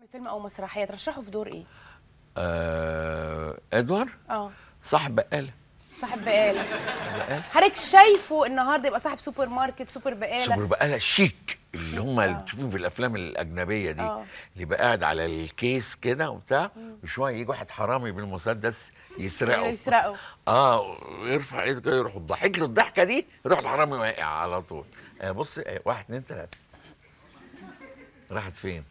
فيلم او مسرحيه ترشحه في دور ايه آه ادوار اه صاحب بقاله صاحب بقاله بقاله حضرتك شايفه النهارده يبقى صاحب سوبر ماركت سوبر بقاله سوبر بقاله شيك اللي شيك، هم آه. اللي بتشوفين في الافلام الاجنبيه دي آه. اللي يبقى قاعد على الكيس كده وبتاع وشويه يجي واحد حرامي بالمسدس يسرقه يسرقه اه ويرفع ايده كده يروح ضحك له الضحكه دي يروح الحرامي واقع على طول آه بص آه واحد اتنين تلاته راحت فين؟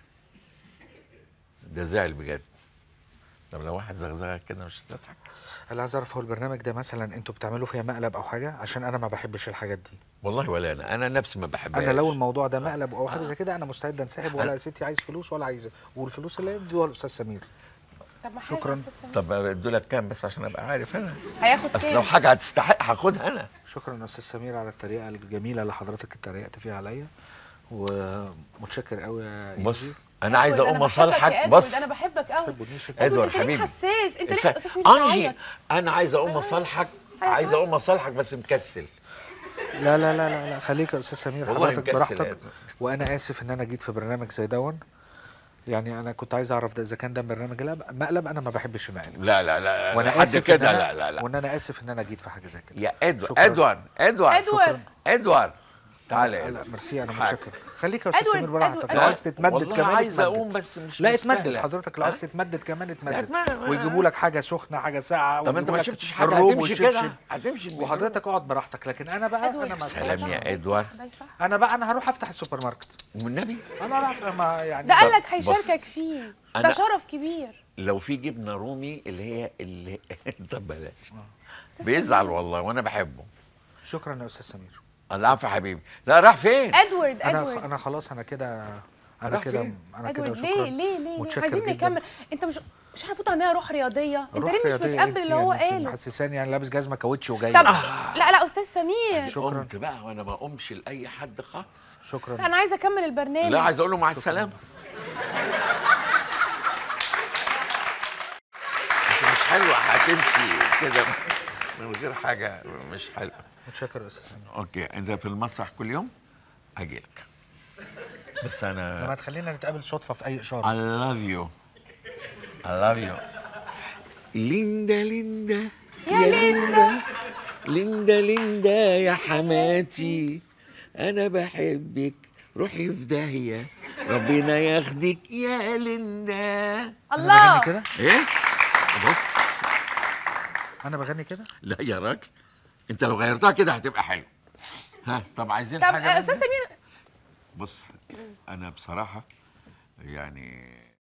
ده زعل بجد طب لو واحد زغزغك كده مش هتضحك اللي عايز اعرف هو البرنامج ده مثلا انتوا بتعملوا فيها مقلب او حاجه عشان انا ما بحبش الحاجات دي والله ولا انا انا نفسي ما بحبهاش انا لو الموضوع ده مقلب او حاجه آه. زي كده انا مستعد انسحب ولا أنا- يا ستي عايز فلوس ولا عايز والفلوس اللي ادوها الاستاذ سمير طب ما حلو شكراً. يا أستاذ سمير. طب ادوا لك كام بس عشان ابقى عارف انا هياخد اصل كام لو حاجه هتستحق هاخدها انا شكرا يا استاذ سمير على الطريقه الجميله اللي حضرتك اتريقت فيها عليا ومتشكر قوي يا بص إنجي. انا عايز أدوارد، اقوم أنا بحبك يا اصالحك أدوارد، بص انا بحبك قوي تحبونيش ادوارد ادوارد انت ليه حبيبي حساس انت اس- ليه استاذ سمير انجي بتعيط؟ انا عايز اقوم اصالحك عايز اقوم اصالحك بس مكسل لا لا لا لا, لا. خليك يا استاذ سمير والله حضرتك مكسل براحتك يا وانا اسف ان انا جيت في برنامج زي دون يعني انا كنت عايز اعرف ده اذا كان ده برنامج لا مقلب انا ما بحبش المقلب لا لا لا وانا حد اسف كده إن أنا- لا لا لا وان انا اسف ان انا جيت في حاجه زي كده يا ادوارد شكراً. ادوارد ادوارد ادوارد ادوارد تعالى يا لا ادوارد ميرسي انا حاج. متشكر خليك يا استاذ أدوارد، سمير براحتك أدوارد. لو عايز تتمدد والله كمان عايز اتمدد. اقوم بس مش لا مستاهلة. اتمدد حضرتك لو عايز ها؟ تتمدد كمان اتمدد اتمدد. ويجيبوا لك حاجه سخنه حاجه ساقعه طب انت ويجيبوا ما لك شفتش حاجه الروب هتمشي والشبشب. كده هتمشي وحضرتك اقعد براحتك لكن انا بقى ادوارد، انا ما سلام ده يا صح، إدوارد. ده صح. انا بقى انا هروح افتح السوبر ماركت والنبي انا راح ما يعني ده قال لك بص. هيشاركك فيه ده أنا- شرف كبير لو في جبنه رومي اللي هي اللي طب بلاش أستاذ بيزعل سمير. والله وانا بحبه شكرا يا استاذ سمير العفو يا حبيبي لا راح فين ادوارد انا ادوارد انا خلاص انا كده انا راح كده فين؟ انا كده ادوارد شكرا ليه ليه ليه, ليه؟ متشكر عايزين جداً. نكمل انت مش مش هنفوت عندنا روح رياضيه انت روح ليه مش رياضية متقبل إيه اللي هو يعني؟ أنت قاله محسساني يعني لابس جزمه كاوتش وجاي طب لا لا استاذ سمير شكراً. قمت بقى وانا ما اقومش لاي حد خالص شكرا لا، انا عايزه اكمل البرنامج لا عايز اقول له مع السلامه مش حلوه هتمشي كده من غير حاجه مش حلوه متشكر يا استاذ سمير اوكي انت في المسرح كل يوم اجي لك بس لما انا تخلينا نتقابل صدفه في اي I اشاره love you I love you ليندا ليندا يا ليندا. ليندا ليندا يا حماتي انا بحبك روحي في داهيه ربنا ياخدك يا ليندا انا الله بغني كده ايه بص انا بغني كده لا يا راجل انت لو غيرتها كده هتبقى حلو ها طب عايزين طب حاجه استاذ مني؟ سمير بص انا بصراحه يعني